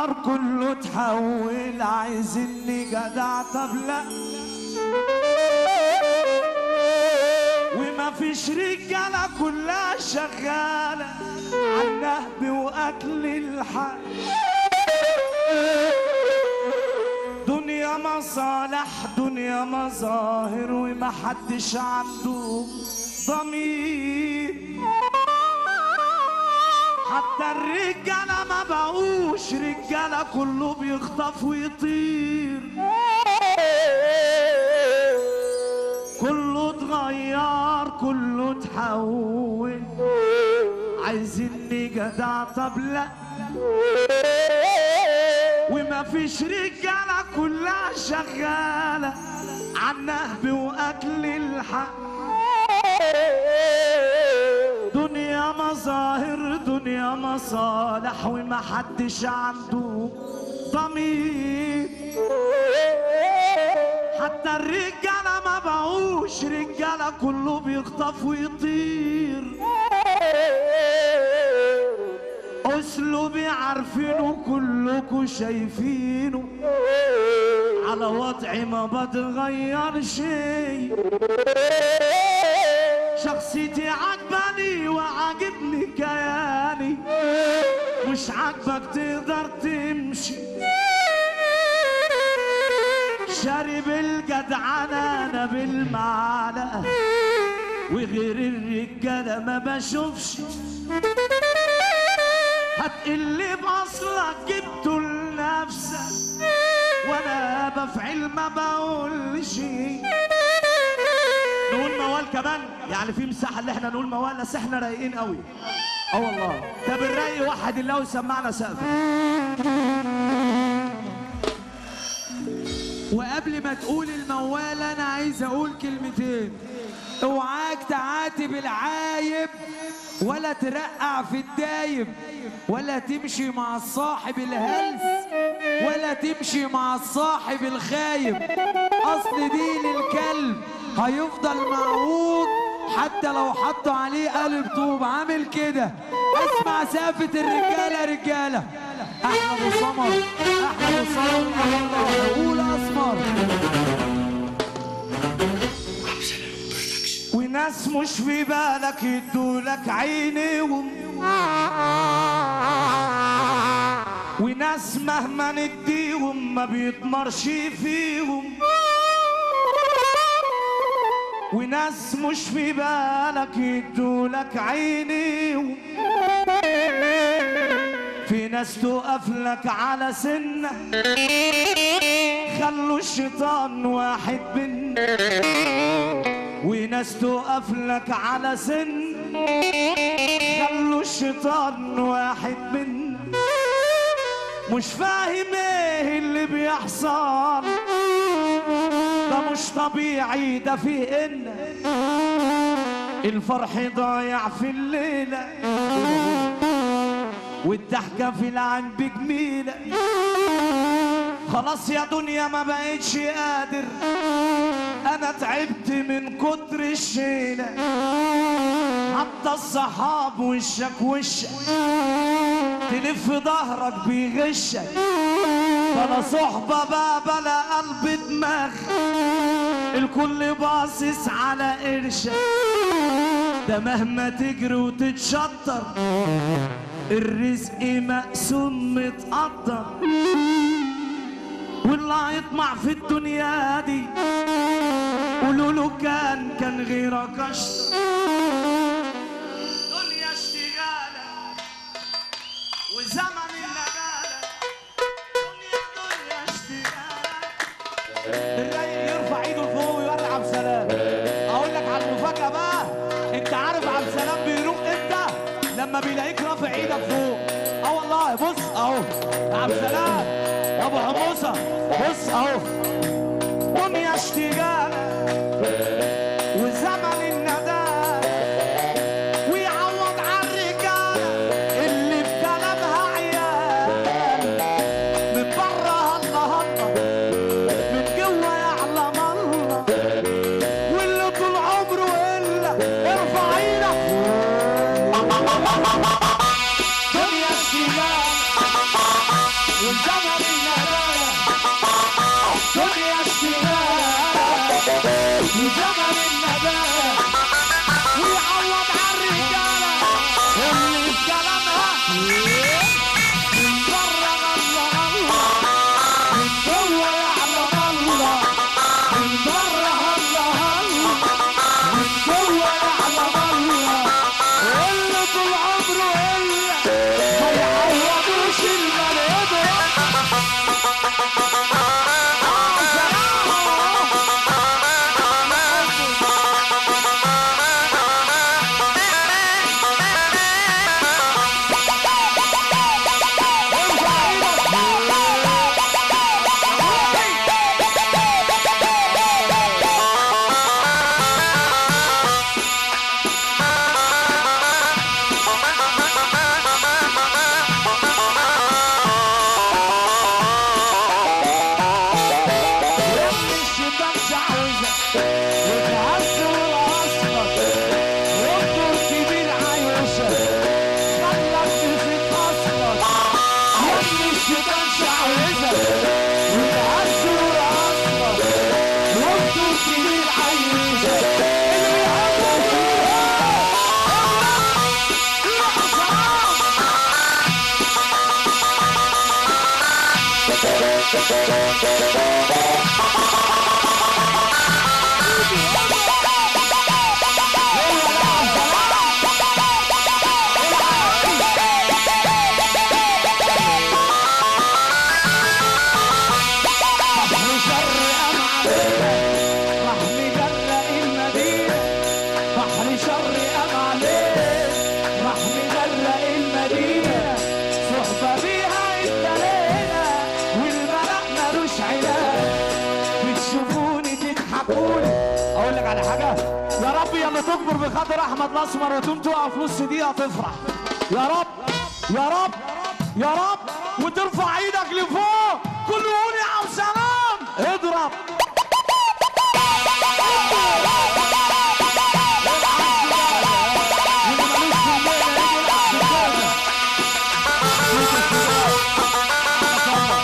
غيار كله تحول عايزني جدع طب لا وما فيش رجالة كلها شغالة عالنهب وأكل الحق دنيا مصالح دنيا مظاهر وما حدش عنده ضمير حتى الرجالة ما بقوش رجالة كله بيخطف ويطير كله اتغير كله اتحول عايزيني جدع طب لا وما فيش رجالة كلها شغالة عالنهب وأكل الحق دنيا مظاهر دنيا مصالح وما حدش عنده ضمير حتى الرجالة ما بقوش رجالة كله بيخطف ويطير اسلوبي عارفينه كلكوا شايفينه على وضعي ما بتغير شيء شخصيتي عجباني وعاجبني كياني مش عاجبك تقدر تمشي شارب الجدعنة انا بالمعلقة وغير الرجالة ما بشوفش هتقل بأصلك جبته لنفسك وانا بفعل ما بقولش نقول موال كمان يعني في مساحه اللي احنا نقول موال بس احنا رايقين قوي اه والله طب الرايق وحد الله ويسمعنا سقف وقبل ما تقول الموال انا عايز اقول كلمتين اوعاك تعاتب العايب ولا ترقع في الدايب ولا تمشي مع الصاحب الهلس ولا تمشي مع الصاحب الخايب اصل دي للكلب هيفضل معوج حتى لو حطوا عليه قالب طوب عامل كده اسمع سافة الرجالة رجالة احمد وسمر احمد وسمر الله قول اسمر وناس مش في بالك يدولك عينيهم وناس مهما نديهم ما بيطمرش فيهم وناس مش في بالك يدولك عينيهم في ناس تقف لك على سنة خلوا الشيطان واحد بينا وناس تقف لك على سن خلوا الشيطان واحد منا مش فاهم ايه اللي بيحصل ده مش طبيعي ده فيه ان الفرح ضايع في الليلة والضحكة في العين بجميلة خلاص يا دنيا ما بقتش قادر انا تعبت من كتر الشيلة حتى الصحاب وشك وشك تلف ظهرك بيغشك بلا صحبة بقى بلا قلب دماغ الكل باصص على قرشك ده مهما تجري وتتشطر الرزق مقسوم متقدر واللي هيطمع في الدنيا دي قولوا له كان كان غيرك اشطر دنيا اشتغالة وزمن النجالة دنيا دنيا اشتغالة الرايق يرفع ايده لفوق ويولع بسلام اقول لك على المفاجأة بقى انت عارف عبد السلام بيروق امتى لما بيلاقيك رافع ايدك فوق اه والله بص اهو يا عبد السلام يا ابو حموسه بص اهو قوم يا اشتغالة وزمن الندى ويعوض على الرجالة اللي في كلامها عيال من بره هلا هلا من جوه يعلم الله واللي طول عمره الا ارفع ايدك دنيا الشمال زمن الندالة ويعوض على الرجالة اللي في كلامها من بره الله الله من جوه يعلم الله من بره الله الله من جوه يعلم الله اللي طول عمره اللي ما يعوضوش المريضة آه سلام الشيطان شعوذة وتعسر راسك دكتور كبير عايشة خلك تلفت اصلك يا ابن الشيطان شعوذة وتعسر راسك دكتور كبير عايشة اللي بيحبك فيها يا سلام بحر شر أم عليك راح مجرق المدينة بحر شر أم عليك راح مجرق المدينة صحبة بيها اتلينا والملأ ملوش علاج بتشوفوني تضحكوني أقول لك على حاجة يا رب يا اللي تكبر بخاطر أحمد الأسمر وتقوم تقف نص دقيقة تفرح يا رب يا رب يا رب وترفع ايدك لفوق كل يقول يا عم سلام اضرب واللي ملوش في الليلة يجي يلعب في الجوزة. شوف السباق. أنا صلى.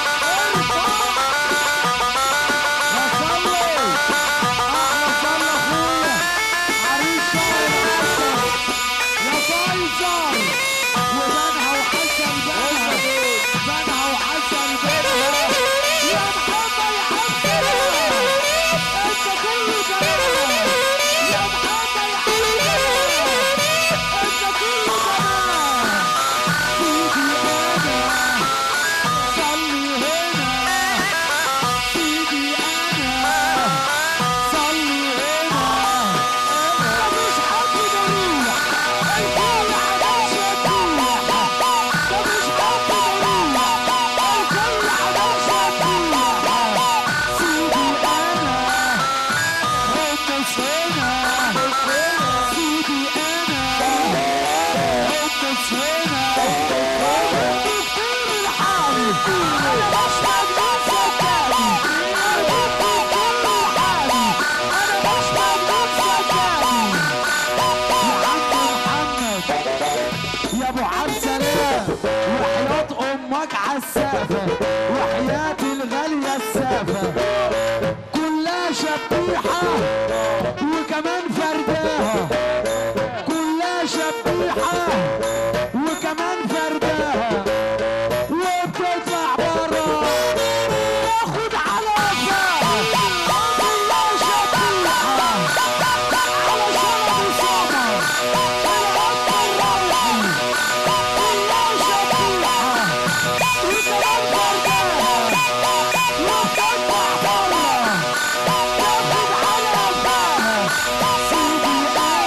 يا صلي. أحلى صلى أخويا. عريس شهر العسل. يا قيصر وبنها وحسن بنها بنها وحسن بنها يا محمد يا حبنا انت كله تمام يا محمد يا حبنا انت كله تمام سيدي انا صلي هنا سيدي انا صلي هنا مفيش حد ضروري الكل عداش يطيح مفيش حد ضروري الكل عداش يطيح سيدي انا حبس هنا سيدي انا حبس هنا دكتور الحالي انا مش مجنون صدقني انا دكتور الحالي انا مش مجنون صدقني يا عم محمد يا ابو عبد سلام وحياة امك عالسافة وحياة الغالية السافة كلها شبيحة وكمان فرداها كلها شبيحة وكمان فرداها وبتطلع برا تاخد على قفاها كلها شبيحة على شرب سمر العطر الروحي كلها شبيحة وكمان فرداها وبتطلع برا تاخد على قفاها سيدي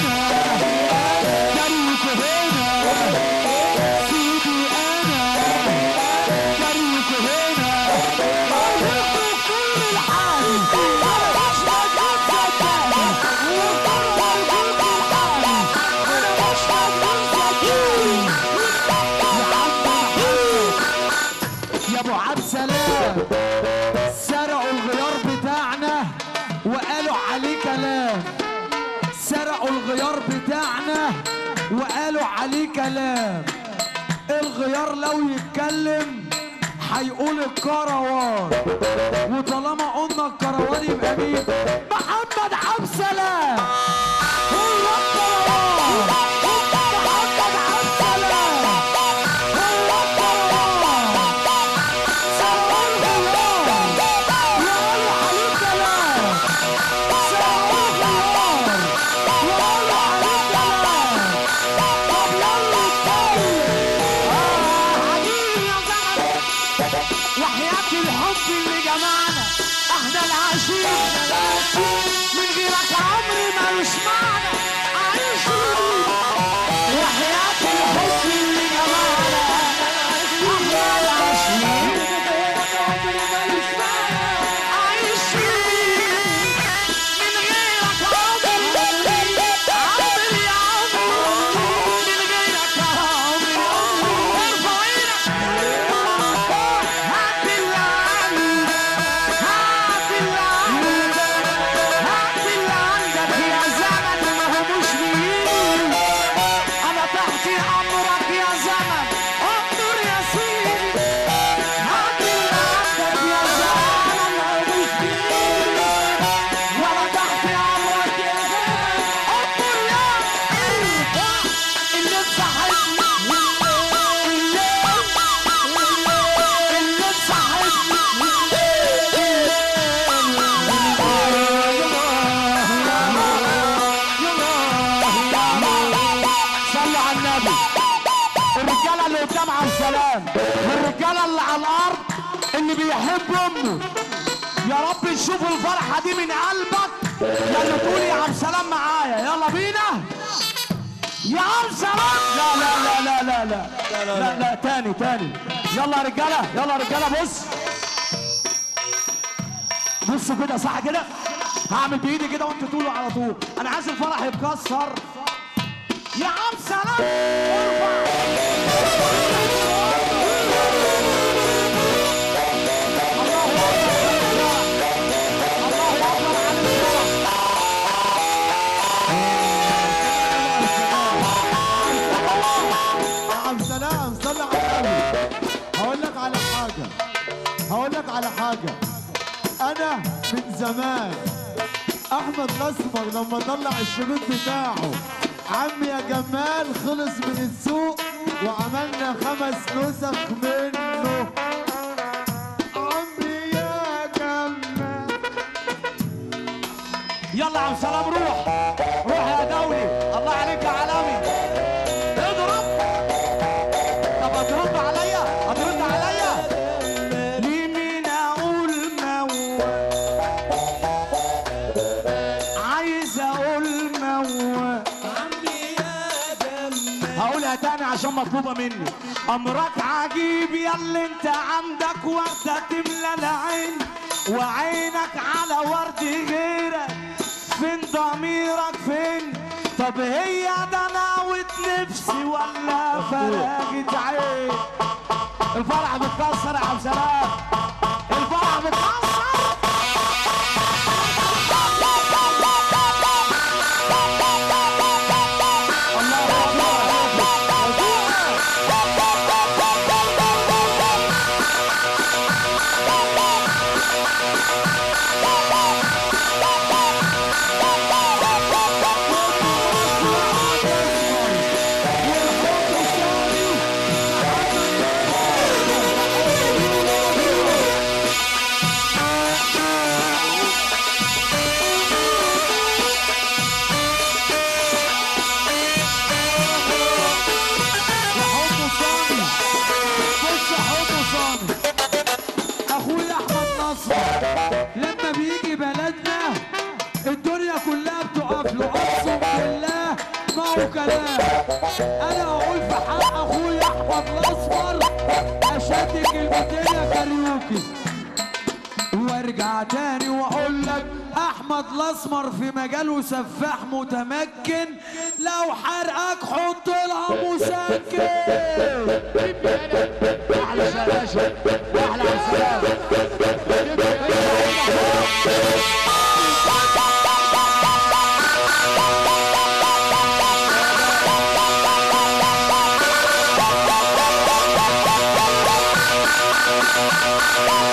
انا جريك هنا سيدي انا جريك هنا ارهقوا كل الحال انا مش مجنون صدقني وقرر الجود الحالي انا مش مجنون صدقني يا عم محمد يا ابو عبد سلام سرقوا الغيار بتاعنا وقالوا عليه كلام سرقوا الغيار بتاعنا وقالوا عليه كلام الغيار لو يتكلم هيقول الكروان وطالما قلنا الكروان يبقى مين محمد عبد السلام هو الكروان محمد عبد السلام هو الكروان سلام الخيار وقالوا عليه كلام سلام الخيار وقالوا عليه كلام طب يلا نتكلم حبيبي يا زمن وحياة الحب اللي جمعنا احنا العاشقين من غيرك عمري ملوش معنى عايش وحياة الحب اللي جمعنا احنا العاشقين من غيرك عمري ملوش معنى عايش من غيرك عمري عمري يا عمري من غيرك عمري ارفع ايدك هات اللي عندك هات اللي عندك هات اللي عندك يا زمن ما هموش بايدي انا تحت امرك يا زمن امر يا سيدي هات اللي عندك يا زمن ما هموش بايدي وانا تحت امرك يا زمن امر يا اللي تصاحبني اللي اللي تصاحبني صلوا على النبي الرجاله اللي قدام عبد السلام والرجاله اللي على الارض اللي بيحب امه يا رب نشوف الفرحه دي من قلبك يا اللي تقول يا عبد السلام معايا يلا بينا يا عم سلام لا لا لا لا لا لا لا لا, لا تاني تاني يلا يا رجاله يلا يا رجاله بص بصوا كده صح كده هعمل بايدي كده وانتوا تقولوا على طول انا عايز الفرح يتكسر يا عم سلام ارفع الله اكبر على الفرح يا عم سلام صلي على النبي هقول لك على حاجة هقول لك على حاجة أنا من زمان أحمد الأسمر لما طلع الشريط بتاعه عمي يا جمال خلص من السوق وعملنا خمس نسخ منه عمي يا جمال يلا يا عم سلام روح روح يا دولي الله عليك يا عالمي اضرب طب هترد عليا هترد عليا لمين اقول موال عايز اقول موال هقولها تاني عشان مطلوبة مني أمرك عجيب يا اللي انت عندك وردة تملى العين وعينك على ورد غيرك فين ضميرك فين طب هي دناوة نفسي ولا فراغة عين الفرح بتكسر يا عبد السلام الفرح بتكسر حب صامي بص حب صامي اخويا احمد نصر لما بيجي بلدنا الدنيا كلها بتقف له اقسم بالله ما هو كلام انا اقول في حق اخويا احمد الاسمر اشد كلمتين يا كاريوكي وارجع تاني واقول لك احمد الاسمر في مجاله سفاح متمكن لو حرقك حط لها مسكن احلى شباشب احلى عبد السلام Thank